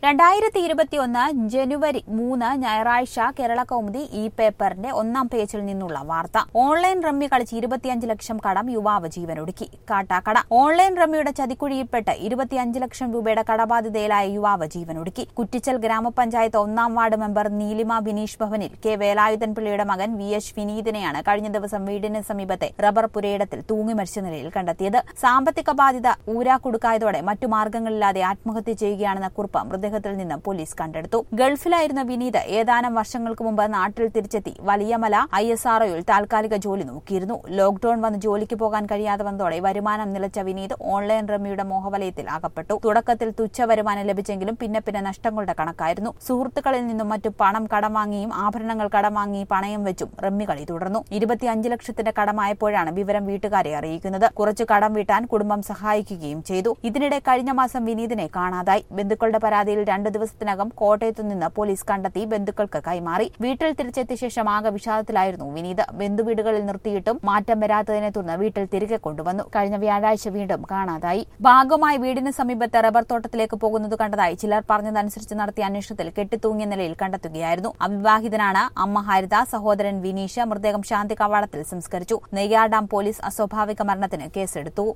രണ്ടായിരത്തി ഇരുപത്തിയൊന്ന് ജനുവരി മൂന്ന് ഞായറാഴ്ച കേരള കൗമുദി ഇ പേപ്പറിന്റെ ഒന്നാം പേജിൽ നിന്നുള്ള വാർത്ത ഓൺലൈൻ റമ്മി കളിച്ച് ഇരുപത്തിയഞ്ച് ലക്ഷം കടം യുവാവ് ജീവനൊടുക്കി കാട്ടാക്കട ഓൺലൈൻ റമ്മിയുടെ ചതിക്കുഴിയിൽപ്പെട്ട് ഇരുപത്തിയഞ്ച് ലക്ഷം രൂപയുടെ കടബാധിതയിലായ യുവാവ് ജീവനൊടുക്കി കുറ്റിച്ചൽ ഗ്രാമപഞ്ചായത്ത് ഒന്നാം വാർഡ് മെമ്പർ നീലിമ ബിനീഷ് ഭവനിൽ കെ വേലായുധൻ പിള്ളയുടെ മകൻ വി എച്ച് വിനീതിനെയാണ് കഴിഞ്ഞ ദിവസം വീടിന് സമീപത്തെ റബ്ബർ പുരയിടത്തിൽ തൂങ്ങി മരിച്ച നിലയിൽ കണ്ടെത്തിയത് സാമ്പത്തിക ബാധ്യത ഊരാക്കുടുക്കായതോടെ മറ്റു മാർഗങ്ങളില്ലാതെ ആത്മഹത്യ ചെയ്യുകയാണെന്ന കുറിപ്പ് മൃതദേഹത്തിൽ നിന്ന് പോലീസ് കണ്ടെടുത്തു ഗൾഫിലായിരുന്ന വിനീത് ഏതാനും വർഷങ്ങൾക്ക് മുമ്പ് നാട്ടിൽ തിരിച്ചെത്തി വലിയമല ഐ എസ് ആർഒയിൽ താൽക്കാലിക ജോലി നോക്കിയിരുന്നു ലോക്ഡൌൺ വന്ന് ജോലിക്ക് പോകാൻ കഴിയാതെ വന്നതോടെ വരുമാനം നിലച്ച വിനീത് ഓൺലൈൻ റമ്മിയുടെ മോഹവലയത്തിൽ അകപ്പെട്ടു തുടക്കത്തിൽ തുച്ഛ വരുമാനം ലഭിച്ചെങ്കിലും പിന്നെ പിന്നെ നഷ്ടങ്ങളുടെ കണക്കായിരുന്നു സുഹൃത്തുക്കളിൽ നിന്നും മറ്റു പണം കടം വാങ്ങിയും ആഭരണങ്ങൾ കടം വാങ്ങി പണയം വെച്ചും റമ്മി കളി തുടർന്നു ഇരുപത്തിയഞ്ച് ലക്ഷത്തിന്റെ കടമായപ്പോഴാണ് വിവരം വീട്ടുകാരെ അറിയിക്കുന്നത് കുറച്ചു കടം വീട്ടാൻ കുടുംബം സഹായിക്കുകയും ചെയ്തു ഇതിനിടെ കഴിഞ്ഞ മാസം വിനീതിനെ കാണാതായി ബന്ധുക്കളുടെ പരാതിയിൽ രണ്ടു ദിവസത്തിനകം കോട്ടയത്തു നിന്ന് പോലീസ് കണ്ടെത്തി ബന്ധുക്കൾക്ക് കൈമാറി വീട്ടിൽ തിരിച്ചെത്തിയ ശേഷം ആകെ വിഷാദത്തിലായിരുന്നു വിനീത് ബന്ധുവീടുകളിൽ നിർത്തിയിട്ടും മാറ്റം വരാത്തതിനെ തുടർന്ന് വീട്ടിൽ തിരികെ കൊണ്ടുവന്നു കഴിഞ്ഞ വ്യാഴാഴ്ച വീണ്ടും കാണാതായി ഭാഗമായി വീടിന് സമീപത്തെ റബ്ബർ തോട്ടത്തിലേക്ക് പോകുന്നത് കണ്ടതായി ചിലർ പറഞ്ഞതനുസരിച്ച് നടത്തിയ അന്വേഷണത്തിൽ കെട്ടിത്തൂങ്ങിയ നിലയിൽ കണ്ടെത്തുകയായിരുന്നു അവിവാഹിതനാണ് അമ്മ ഹരിത സഹോദരൻ വിനീഷ് മൃതദേഹം ശാന്തി കവാടത്തിൽ സംസ്കരിച്ചു നെയ്യാർ ഡാം പോലീസ് അസ്വാഭാവിക മരണത്തിന് കേസെടുത്തു